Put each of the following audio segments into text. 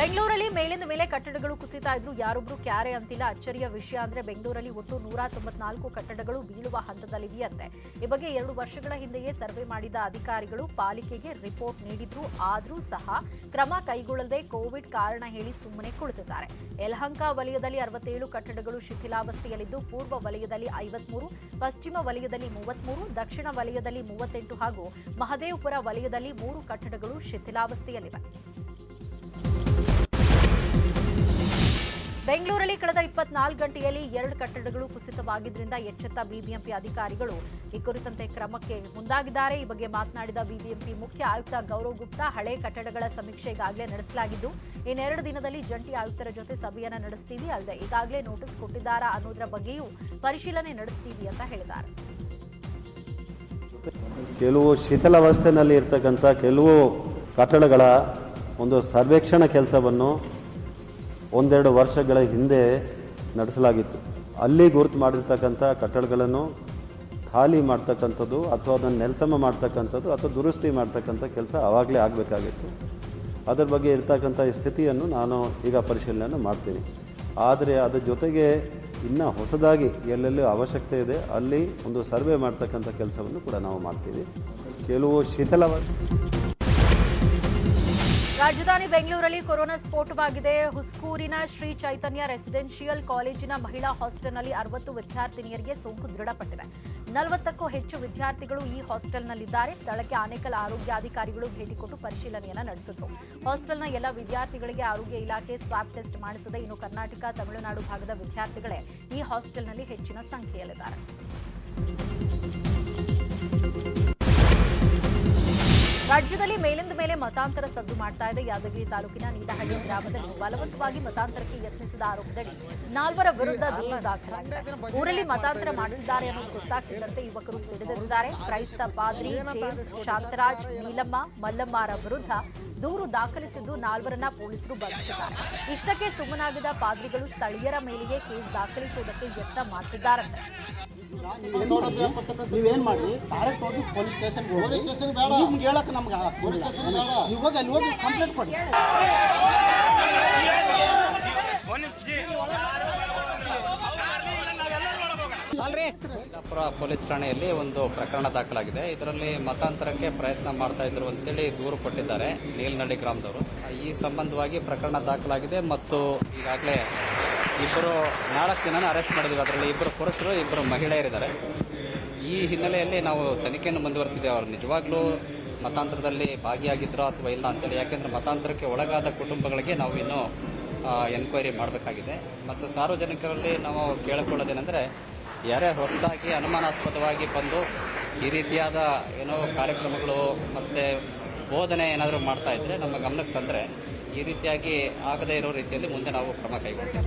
ಬೆಂಗಳೂರಲ್ಲಿ ಮೇಲಿಂದ ಮೇಲೆ ಕಟ್ಟಡಗಳು ಕುಸಿತಾ ಇದ್ರು ಯಾರೊಬ್ರು ಕ್ಯಾರೆ ಅಂತಿಲ್ಲ ಅಚ್ಚರಿಯ ವಿಷಯ ಅಂದ್ರೆ ಬೆಂಗಳೂರಲ್ಲಿ ಒಟ್ಟು ನೂರ ತೊಂಬತ್ನಾಲ್ಕು ಕಟ್ಟಡಗಳು ಬೀಳುವ ಹಂತದಲ್ಲಿದೆಯಂತೆ ಈ ಬಗ್ಗೆ ಎರಡು ವರ್ಷಗಳ ಹಿಂದೆಯೇ ಸರ್ವೆ ಮಾಡಿದ ಅಧಿಕಾರಿಗಳು ಪಾಲಿಕೆಗೆ ರಿಪೋರ್ಟ್ ನೀಡಿದ್ರು ಆದ್ರೂ ಸಹ ಕ್ರಮ ಕೈಗೊಳ್ಳದೆ ಕೋವಿಡ್ ಕಾರಣ ಹೇಳಿ ಸುಮ್ಮನೆ ಕುಳಿತಿದ್ದಾರೆ ಯಲಹಂಕ ವಲಯದಲ್ಲಿ ಅರವತ್ತೇಳು ಕಟ್ಟಡಗಳು ಶಿಥಿಲಾವಸ್ಥೆಯಲ್ಲಿದ್ದು ಪೂರ್ವ ವಲಯದಲ್ಲಿ ಐವತ್ಮೂರು ಪಶ್ಚಿಮ ವಲಯದಲ್ಲಿ ಮೂವತ್ಮೂರು ದಕ್ಷಿಣ ವಲಯದಲ್ಲಿ ಮೂವತ್ತೆಂಟು ಹಾಗೂ ಮಹದೇವಪುರ ವಲಯದಲ್ಲಿ ಮೂರು ಕಟ್ಟಡಗಳು ಶಿಥಿಲಾವಸ್ಥೆಯಲ್ಲಿವೆ ಬೆಂಗಳೂರಲ್ಲಿ ಕಳೆದ ಇಪ್ಪತ್ನಾಲ್ಕು ಗಂಟೆಯಲ್ಲಿ ಎರಡು ಕಟ್ಟಡಗಳು ಕುಸಿತವಾಗಿದ್ದರಿಂದ ಎಚ್ಚೆತ್ತ ಬಿಬಿಎಂಪಿ ಅಧಿಕಾರಿಗಳು ಈ ಕುರಿತಂತೆ ಕ್ರಮಕ್ಕೆ ಮುಂದಾಗಿದ್ದಾರೆ ಈ ಬಗ್ಗೆ ಮಾತನಾಡಿದ ಬಿಬಿಎಂಪಿ ಮುಖ್ಯ ಆಯುಕ್ತ ಗೌರವ್ ಗುಪ್ತಾ ಹಳೆ ಕಟ್ಟಡಗಳ ಸಮೀಕ್ಷೆ ಈಗಾಗಲೇ ನಡೆಸಲಾಗಿದ್ದು ಇನ್ನೆರಡು ದಿನದಲ್ಲಿ ಜಂಟಿ ಆಯುಕ್ತರ ಜೊತೆ ಸಭೆಯನ್ನ ನಡೆಸ್ತೀವಿ ಅಲ್ಲದೆ ಈಗಾಗಲೇ ನೋಟಿಸ್ ಕೊಟ್ಟಿದ್ದಾರಾ ಅನ್ನೋದರ ಬಗ್ಗೆಯೂ ಪರಿಶೀಲನೆ ನಡೆಸ್ತೀವಿ ಅಂತ ಹೇಳಿದ್ದಾರೆ ಕೆಲವು ಶಿಥಿಲಾವಸ್ಥೆಯಲ್ಲಿ ಇರ್ತಕ್ಕಂಥ ಕೆಲವು ಕಟ್ಟಡಗಳ ಒಂದು ಸರ್ವೇಕ್ಷಣಾ ಕೆಲಸವನ್ನು ಒಂದೆರಡು ವರ್ಷಗಳ ಹಿಂದೆ ನಡೆಸಲಾಗಿತ್ತು ಅಲ್ಲಿ ಗುರುತು ಮಾಡಿರ್ತಕ್ಕಂಥ ಕಟ್ಟಡಗಳನ್ನು ಖಾಲಿ ಮಾಡ್ತಕ್ಕಂಥದ್ದು ಅಥವಾ ಅದನ್ನು ನೆಲಸಮ ಮಾಡ್ತಕ್ಕಂಥದ್ದು ಅಥವಾ ದುರಸ್ತಿ ಮಾಡ್ತಕ್ಕಂಥ ಕೆಲಸ ಆವಾಗಲೇ ಆಗಬೇಕಾಗಿತ್ತು ಅದರ ಬಗ್ಗೆ ಇರ್ತಕ್ಕಂಥ ಈ ಸ್ಥಿತಿಯನ್ನು ನಾನು ಈಗ ಪರಿಶೀಲನೆಯನ್ನು ಮಾಡ್ತೀನಿ ಆದರೆ ಅದರ ಜೊತೆಗೆ ಇನ್ನು ಹೊಸದಾಗಿ ಎಲ್ಲೆಲ್ಲಿ ಅವಶ್ಯಕತೆ ಇದೆ ಅಲ್ಲಿ ಒಂದು ಸರ್ವೆ ಮಾಡ್ತಕ್ಕಂಥ ಕೆಲಸವನ್ನು ಕೂಡ ನಾವು ಮಾಡ್ತೀವಿ ಕೆಲವು ಶಿಥಿಲವಾಗಿ ರಾಜಧಾನಿ ಬೆಂಗಳೂರಲ್ಲಿ ಕೊರೋನಾ ಸ್ಫೋಟವಾಗಿದೆ ಹುಸ್ಕೂರಿನ ಶ್ರೀ ಚೈತನ್ಯ ರೆಸಿಡೆನ್ಷಿಯಲ್ ಕಾಲೇಜಿನ ಮಹಿಳಾ ಹಾಸ್ಟೆಲ್ನಲ್ಲಿ ಅರವತ್ತು ವಿದ್ಯಾರ್ಥಿನಿಯರಿಗೆ ಸೋಂಕು ದೃಢಪಟ್ಟಿದೆ ನಲವತ್ತಕ್ಕೂ ಹೆಚ್ಚು ವಿದ್ಯಾರ್ಥಿಗಳು ಈ ಹಾಸ್ಟೆಲ್ನಲ್ಲಿದ್ದಾರೆ ಸ್ಥಳಕ್ಕೆ ಆನೇಕಲ್ ಆರೋಗ್ಯಾಧಿಕಾರಿಗಳು ಭೇಟಿ ಕೊಟ್ಟು ಪರಿಶೀಲನೆಯನ್ನ ನಡೆಸಿದ್ರು ಹಾಸ್ಟೆಲ್ನ ಎಲ್ಲ ವಿದ್ಯಾರ್ಥಿಗಳಿಗೆ ಆರೋಗ್ಯ ಇಲಾಖೆ ಸ್ವಾಬ್ ಟೆಸ್ಟ್ ಮಾಡಿಸದೆ ಇನ್ನು ಕರ್ನಾಟಕ ತಮಿಳುನಾಡು ಭಾಗದ ವಿದ್ಯಾರ್ಥಿಗಳೇ ಈ ಹಾಸ್ಟೆಲ್ನಲ್ಲಿ ಹೆಚ್ಚಿನ ಸಂಖ್ಯೆಯಲ್ಲಿದ್ದಾರೆ ರಾಜ್ಯದಲ್ಲಿ ಮೇಲಿಂದ ಮೇಲೆ ಮತಾಂತರ ಸದ್ದು ಮಾಡ್ತಾ ಇದೆ ಯಾದಗಿರಿ ತಾಲೂಕಿನ ನೀಲಹಳ್ಳಿ ಗ್ರಾಮದಲ್ಲಿ ಬಲವಂತವಾಗಿ ಮತಾಂತರಕ್ಕೆ ಯತ್ನಿಸಿದ ಆರೋಪದಡಿ ನಾಲ್ವರ ವಿರುದ್ಧ ದೂರು ದಾಖಲಾಗಿದೆ ಊರಲ್ಲಿ ಮತಾಂತರ ಮಾಡುತ್ತಿದ್ದಾರೆ ಅನ್ನೋದು ಗೊತ್ತಾಗ್ತಿದ್ದಂತೆ ಯುವಕರು ಸಿಡಿದಿದ್ದಾರೆ ಕ್ರೈಸ್ತ ಪಾದ್ರಿ ಜೇಮ್ಸ್ ಶಾಂತರಾಜ್ ನೀಲಮ್ಮ ಮಲ್ಲಮ್ಮರ ವಿರುದ್ಧ ದೂರು ದಾಖಲಿಸಿದ್ದು ನಾಲ್ವರನ್ನ ಪೊಲೀಸರು ಬಂಧಿಸಿದ್ದಾರೆ ಇಷ್ಟಕ್ಕೆ ಸುಮ್ಮನಾಗಿದ್ದ ಪಾದ್ರಿಗಳು ಸ್ಥಳೀಯರ ಮೇಲೆಯೇ ಕೇಸ್ ದಾಖಲಿಸುವುದಕ್ಕೆ ಯತ್ನ ಮಾಡ್ತಿದ್ದಾರಂತೆ ನೀವೇನ್ ಮಾಡಿ ಡೈರೆಕ್ಟ್ ಹೋಗಿ ಪೊಲೀಸ್ ಸ್ಟೇಷನ್ ಪೊಲೀಸ್ ಸ್ಟೇಷನ್ ಬೇಡ ನಿಮ್ಗೆ ಹೇಳಕ್ ನಮ್ಗೆ ಪೊಲೀಸ್ ಸ್ಟೇಷನ್ ಬೇಡ ನೀವು ಹೋಗಿ ಅಲ್ಲಿ ಹೋಗಿ ಕಂಪ್ಲೇಂಟ್ ಕೊಡಿ ಯಲ್ಲಾಪುರ ಪೊಲೀಸ್ ಠಾಣೆಯಲ್ಲಿ ಒಂದು ಪ್ರಕರಣ ದಾಖಲಾಗಿದೆ ಇದರಲ್ಲಿ ಮತಾಂತರಕ್ಕೆ ಪ್ರಯತ್ನ ಮಾಡ್ತಾ ಇದ್ರು ಅಂತೇಳಿ ದೂರು ಕೊಟ್ಟಿದ್ದಾರೆ ನೀಲನಳ್ಳಿ ಗ್ರಾಮದವರು ಈ ಸಂಬಂಧವಾಗಿ ಪ್ರಕರಣ ದಾಖಲಾಗಿದೆ ಮತ್ತು ಈಗಾಗಲೇ ಇಬ್ಬರು ನಾಲ್ಕು ಜನನ ಅರೆಸ್ಟ್ ಮಾಡಿದ್ದೀವಿ ಅದರಲ್ಲಿ ಇಬ್ಬರು ಪುರುಷರು ಇಬ್ಬರು ಮಹಿಳೆಯರಿದ್ದಾರೆ ಈ ಹಿನ್ನೆಲೆಯಲ್ಲಿ ನಾವು ತನಿಖೆಯನ್ನು ಮುಂದುವರಿಸಿದ್ದೇವೆ ಅವರು ನಿಜವಾಗ್ಲೂ ಮತಾಂತರದಲ್ಲಿ ಭಾಗಿಯಾಗಿದ್ರೋ ಅಥವಾ ಇಲ್ಲ ಅಂತೇಳಿ ಯಾಕೆಂದ್ರೆ ಮತಾಂತರಕ್ಕೆ ಒಳಗಾದ ಕುಟುಂಬಗಳಿಗೆ ನಾವು ಇನ್ನೂ ಎನ್ಕ್ವೈರಿ ಮಾಡಬೇಕಾಗಿದೆ ಮತ್ತು ಸಾರ್ವಜನಿಕರಲ್ಲಿ ನಾವು ಕೇಳಿಕೊಳ್ಳೋದೇನೆಂದರೆ ಯಾರೇ ಹೊಸದಾಗಿ ಅನುಮಾನಾಸ್ಪದವಾಗಿ ಬಂದು ಈ ರೀತಿಯಾದ ಏನೋ ಕಾರ್ಯಕ್ರಮಗಳು ಮತ್ತು ಬೋಧನೆ ಏನಾದರೂ ಮಾಡ್ತಾ ಇದ್ರೆ ನಮ್ಮ ಗಮನಕ್ಕೆ ತಂದರೆ ಈ ರೀತಿಯಾಗಿ ಆಗದೇ ಇರೋ ರೀತಿಯಲ್ಲಿ ಮುಂದೆ ನಾವು ಕ್ರಮ ಕೈಗೊಳ್ತೇವೆ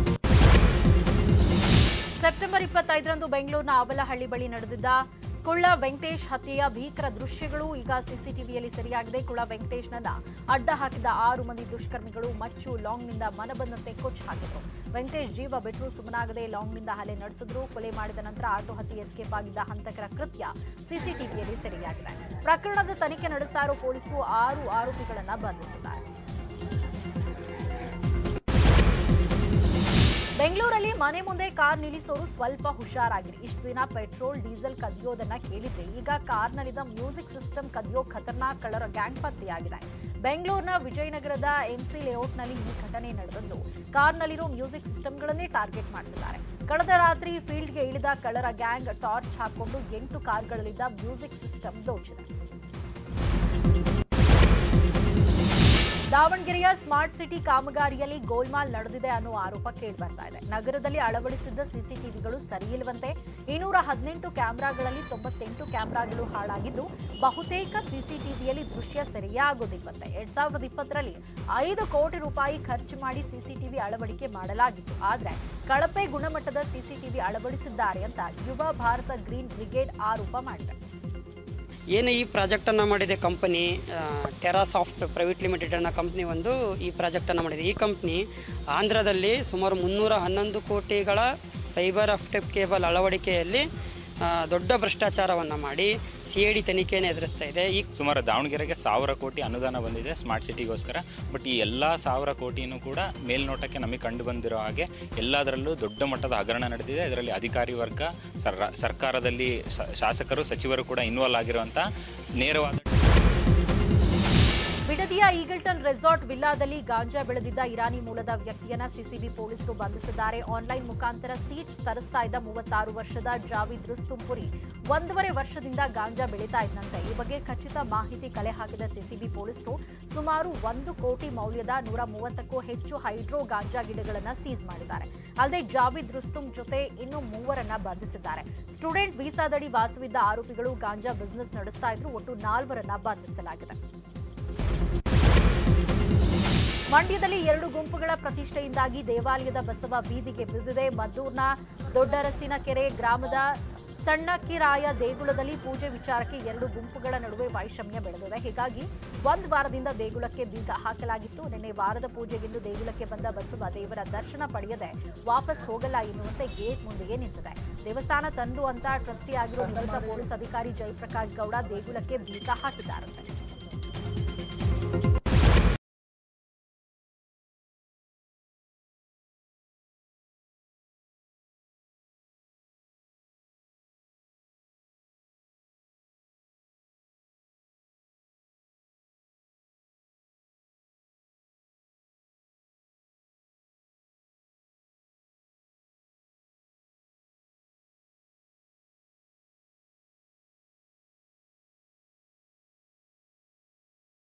ಸೆಪ್ಟೆಂಬರ್ ಇಪ್ಪತ್ತೈದರಂದು ಬೆಂಗಳೂರಿನ ಆವಲಹಳ್ಳಿ ಬಳಿ ನಡೆದಿದ್ದ ಕುಳ್ಳ ವೆಂಕಟೇಶ್ ಹತ್ಯೆಯ ಭೀಕರ ದೃಶ್ಯಗಳು ಈಗ ಸಿಸಿಟಿವಿಯಲ್ಲಿ ಸೆರೆಯಾಗಿದೆ ಕುಳ್ಳ ವೆಂಕಟೇಶ್ನನ್ನ ಅಡ್ಡ ಹಾಕಿದ ಆರು ಮಂದಿ ದುಷ್ಕರ್ಮಿಗಳು ಮಚ್ಚು ಲಾಂಗ್ನಿಂದ ಮನಬಂದಂತೆ ಕೊಚ್ಚಿ ಹಾಕಿದ್ರು ವೆಂಕಟೇಶ್ ಜೀವ ಬಿಟ್ಟರು ಸುಮ್ಮನಾಗದೆ ಲಾಂಗ್ನಿಂದ ಹಲ್ಲೆ ನಡೆಸಿದ್ರು ಕೊಲೆ ಮಾಡಿದ ನಂತರ ಆಟೋ ಹತ್ತಿ ಎಸ್ಕೇಪ್ ಆಗಿದ್ದ ಹಂತಕರ ಕೃತ್ಯ ಸಿಸಿಟಿವಿಯಲ್ಲಿ ಸೆರೆಯಾಗಿದೆ ಪ್ರಕರಣದ ತನಿಖೆ ನಡೆಸ್ತಾ ಇರೋ ಪೊಲೀಸರು ಆರು ಆರೋಪಿಗಳನ್ನ ಬಂಧಿಸಿದ್ದಾರೆ ಬೆಂಗಳೂರಲ್ಲಿ ಮನೆ ಮುಂದೆ ಕಾರ್ ನಿಲ್ಲಿಸೋರು ಸ್ವಲ್ಪ ಹುಷಾರಾಗಿರಿ ಇಷ್ಟು ದಿನ ಪೆಟ್ರೋಲ್ ಡೀಸೆಲ್ ಕದಿಯೋದನ್ನ ಕೇಳಿದ್ರೆ ಈಗ ಕಾರ್ನಲ್ಲಿದ್ದ ಮ್ಯೂಸಿಕ್ ಸಿಸ್ಟಮ್ ಕದಿಯೋ ಖತರ್ನಾಕ್ ಕಳ್ಳರ ಗ್ಯಾಂಗ್ ಪತ್ತೆಯಾಗಿದೆ ಬೆಂಗಳೂರಿನ ವಿಜಯನಗರದ ಎಂಸಿ ಲೇಔಟ್ನಲ್ಲಿ ಈ ಘಟನೆ ನಡೆದದ್ದು ಕಾರ್ನಲ್ಲಿರೋ ಮ್ಯೂಸಿಕ್ ಸಿಸ್ಟಮ್ಗಳನ್ನೇ ಟಾರ್ಗೆಟ್ ಮಾಡ್ತಿದ್ದಾರೆ ಕಳೆದ ರಾತ್ರಿ ಫೀಲ್ಡ್ಗೆ ಇಳಿದ ಕಳ್ಳರ ಗ್ಯಾಂಗ್ ಟಾರ್ಚ್ ಹಾಕೊಂಡು ಎಂಟು ಕಾರ್ಗಳಲ್ಲಿದ್ದ ಮ್ಯೂಸಿಕ್ ಸಿಸ್ಟಮ್ ದೋಚಿದೆ ದಾವಣಗೆರೆಯ ಸ್ಮಾರ್ಟ್ ಸಿಟಿ ಕಾಮಗಾರಿಯಲ್ಲಿ ಗೋಲ್ಮಾಲ್ ನಡೆದಿದೆ ಅನ್ನೋ ಆರೋಪ ಕೇಳಿಬರ್ತಾ ಇದೆ ನಗರದಲ್ಲಿ ಅಳವಡಿಸಿದ್ದ ಸಿಸಿಟಿವಿಗಳು ಸರಿಯಿಲ್ಲವಂತೆ ಇನ್ನೂರ ಹದಿನೆಂಟು ಕ್ಯಾಮೆರಾಗಳಲ್ಲಿ ತೊಂಬತ್ತೆಂಟು ಕ್ಯಾಮೆರಾಗಳು ಹಾಳಾಗಿದ್ದು ಬಹುತೇಕ ಸಿಸಿಟಿವಿಯಲ್ಲಿ ದೃಶ್ಯ ಸರಿಯೇ ಆಗೋದಿಲ್ವಂತೆ ಎರಡ್ ಸಾವಿರದ ಇಪ್ಪತ್ತರಲ್ಲಿ ಐದು ಕೋಟಿ ರೂಪಾಯಿ ಖರ್ಚು ಮಾಡಿ ಸಿಸಿಟಿವಿ ಅಳವಡಿಕೆ ಮಾಡಲಾಗಿತ್ತು ಆದ್ರೆ ಕಳಪೆ ಗುಣಮಟ್ಟದ ಸಿಸಿಟಿವಿ ಅಳವಡಿಸಿದ್ದಾರೆ ಅಂತ ಯುವ ಭಾರತ ಗ್ರೀನ್ ಬ್ರಿಗೇಡ್ ಆರೋಪ ಮಾಡಿದೆ ಏನು ಈ ಪ್ರಾಜೆಕ್ಟನ್ನು ಮಾಡಿದೆ ಕಂಪನಿ ಟೆರಾಸಾಫ್ಟ್ ಪ್ರೈವೇಟ್ ಲಿಮಿಟೆಡ್ ಅನ್ನೋ ಕಂಪ್ನಿ ಒಂದು ಈ ಪ್ರಾಜೆಕ್ಟನ್ನು ಮಾಡಿದೆ ಈ ಕಂಪ್ನಿ ಆಂಧ್ರದಲ್ಲಿ ಸುಮಾರು ಮುನ್ನೂರ ಹನ್ನೊಂದು ಕೋಟಿಗಳ ಫೈಬರ್ ಆಪ್ಟಿಕ್ ಕೇಬಲ್ ಅಳವಡಿಕೆಯಲ್ಲಿ ಆ, ದೊಡ್ಡ ಭ್ರಷ್ಟಾಚಾರವನ್ನು ಮಾಡಿ ಸಿ ಐ ಡಿ ತನಿಖೆಯನ್ನು ಎದುರಿಸ್ತಾ ಇದೆ ಈ ಸುಮಾರು ದಾವಣಗೆರೆಗೆ ಸಾವಿರ ಕೋಟಿ ಅನುದಾನ ಬಂದಿದೆ ಸ್ಮಾರ್ಟ್ ಸಿಟಿಗೋಸ್ಕರ ಬಟ್ ಈ ಎಲ್ಲ ಸಾವಿರ ಕೋಟಿನೂ ಕೂಡ ಮೇಲ್ನೋಟಕ್ಕೆ ನಮಗೆ ಕಂಡು ಬಂದಿರೋ ಹಾಗೆ ಎಲ್ಲದರಲ್ಲೂ ದೊಡ್ಡ ಮಟ್ಟದ ಹಗರಣ ನಡೆದಿದೆ ಇದರಲ್ಲಿ ಅಧಿಕಾರಿ ವರ್ಗ ಸರ್ ಸರ್ಕಾರದಲ್ಲಿ ಶ- ಶಾಸಕರು ಸಚಿವರು ಕೂಡ ಇನ್ವಾಲ್ವ್ ಆಗಿರುವಂಥ ನೇರವಾದ ಬಿಡದಿಯ ಈಗಲ್ಟನ್ ರೆಸಾರ್ಟ್ ವಿಲ್ಲಾದಲ್ಲಿ ಗಾಂಜಾ ಬೆಳೆದಿದ್ದ ಇರಾನಿ ಮೂಲದ ವ್ಯಕ್ತಿಯನ್ನ ಸಿಸಿಬಿ ಪೊಲೀಸರು ಬಂಧಿಸಿದ್ದಾರೆ ಆನ್ಲೈನ್ ಮುಖಾಂತರ ಸೀಟ್ಸ್ ತರಿಸ್ತಾ ಇದ್ದ ಮೂವತ್ತಾರು ವರ್ಷದ ಜಾವಿದ್ ರುಸ್ತುಂಪುರಿ ಒಂದೂವರೆ ವರ್ಷದಿಂದ ಗಾಂಜಾ ಬೆಳೀತಾ ಇದ್ದಂತೆ ಈ ಬಗ್ಗೆ ಖಚಿತ ಮಾಹಿತಿ ಕಲೆ ಹಾಕಿದ ಸಿಸಿಬಿ ಪೊಲೀಸರು ಸುಮಾರು ಒಂದು ಕೋಟಿ ಮೌಲ್ಯದ ನೂರ ಮೂವತ್ತಕ್ಕೂ ಹೆಚ್ಚು ಹೈಡ್ರೋ ಗಾಂಜಾ ಗಿಡಗಳನ್ನು ಸೀಸ್ ಮಾಡಿದ್ದಾರೆ ಅಲ್ಲದೆ ಜಾವಿದ್ ರುಸ್ತುಂ ಜೊತೆ ಇನ್ನೂ ಮೂವರನ್ನ ಬಂಧಿಸಿದ್ದಾರೆ ಸ್ಟೂಡೆಂಟ್ ವೀಸಾದಡಿ ವಾಸವಿದ್ದ ಆರೋಪಿಗಳು ಗಾಂಜಾ ಬಿಸಿನೆಸ್ ನಡೆಸ್ತಾ ಇದ್ರು ಒಟ್ಟು ನಾಲ್ವರನ್ನ ಬಂಧಿಸಲಾಗಿದೆ ಮಂಡ್ಯದಲ್ಲಿ ಎರಡು ಗುಂಪುಗಳ ಪ್ರತಿಷ್ಠೆಯಿಂದಾಗಿ ದೇವಾಲಯದ ಬಸವ ಬೀದಿಗೆ ಬಿದ್ದಿದೆ ಮದ್ದೂರ್ನ ದೊಡ್ಡರಸಿನ ಕೆರೆ ಗ್ರಾಮದ ಸಣ್ಣ ಕಿರಾಯ ದೇಗುಲದಲ್ಲಿ ಪೂಜೆ ವಿಚಾರಕ್ಕೆ ಎರಡು ಗುಂಪುಗಳ ನಡುವೆ ವೈಷಮ್ಯ ಬೆಳೆದಿದೆ ಹೀಗಾಗಿ ಒಂದು ವಾರದಿಂದ ದೇಗುಲಕ್ಕೆ ಬೀಗ ಹಾಕಲಾಗಿತ್ತು ನಿನ್ನೆ ವಾರದ ಪೂಜೆಗೆಂದು ದೇಗುಲಕ್ಕೆ ಬಂದ ಬಸವ ದೇವರ ದರ್ಶನ ಪಡೆಯದೆ ವಾಪಸ್ ಹೋಗಲ್ಲ ಎನ್ನುವಂತೆ ಗೇಟ್ ಮುಂದೆಯೇ ನಿಂತಿದೆ ದೇವಸ್ಥಾನ ತಂದು ಅಂತ ಟ್ರಸ್ಟಿ ಆಗಿರೋ ನಿವೃತ್ತ ಪೊಲೀಸ್ ಅಧಿಕಾರಿ ಜಯಪ್ರಕಾಶ್ ಗೌಡ ದೇಗುಲಕ್ಕೆ ಬೀಗ ಹಾಕಿದ್ದಾರಂತೆ